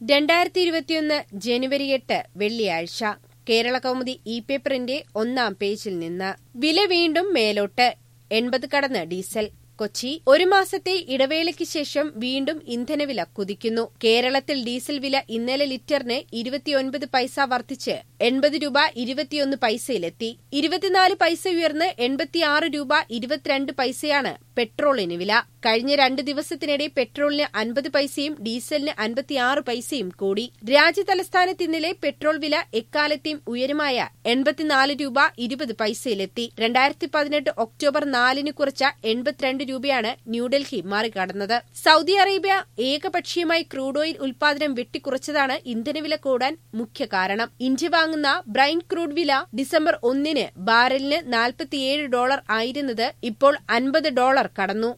രണ്ടായിരത്തി ഇരുപത്തിയൊന്ന് ജനുവരി എട്ട് വെള്ളിയാഴ്ച കേരള കൗമുദി ഇ പേപ്പറിന്റെ ഒന്നാം പേജിൽ നിന്ന് വില വീണ്ടും മേലോട്ട് എൺപത് കടന്ന് ഡീസൽ കൊച്ചി ഒരു മാസത്തെ ഇടവേളയ്ക്ക് ശേഷം വീണ്ടും ഇന്ധനവില കുതിക്കുന്നു കേരളത്തിൽ ഡീസൽ വില ഇന്നലെ ലിറ്ററിന് ഇരുപത്തിയൊൻപത് പൈസ വർദ്ധിച്ച് എൺപത് രൂപ ഇരുപത്തിയൊന്ന് പൈസയിലെത്തി ഇരുപത്തിനാല് പൈസ ഉയർന്ന് എൺപത്തിയാറ് രൂപ ഇരുപത്തിരണ്ട് പൈസയാണ് പെട്രോളിന് വില കഴിഞ്ഞ രണ്ട് ദിവസത്തിനിടെ പെട്രോളിന് അൻപത് പൈസയും ഡീസലിന് അൻപത്തിയാറ് പൈസയും കൂടി രാജ്യതലസ്ഥാനത്ത് ഇന്നലെ പെട്രോൾ വില എക്കാലത്തെയും ഉയരമായ എൺപത്തിനാല് രൂപ ഇരുപത് പൈസയിലെത്തി രണ്ടായിരത്തി പതിനെട്ട് ഒക്ടോബർ നാലിന് കുറച്ച എൺപത്തിരണ്ട് രൂപയാണ് ന്യൂഡൽഹി മറികടന്നത് സൗദി അറേബ്യ ഏകപക്ഷീയമായി ക്രൂഡ് ഓയിൽ ഉൽപാദനം വെട്ടിക്കുറച്ചതാണ് ഇന്ധനവില കൂടാൻ മുഖ്യ കാരണം ഇന്ത്യ വാങ്ങുന്ന ബ്രൈൻ ക്രൂഡ് വില ഡിസംബർ ഒന്നിന് ബാരലിന് നാൽപ്പത്തിയേഴ് ഡോളർ ആയിരുന്നത് ഇപ്പോൾ അൻപത് ഡോളർ കടന്നു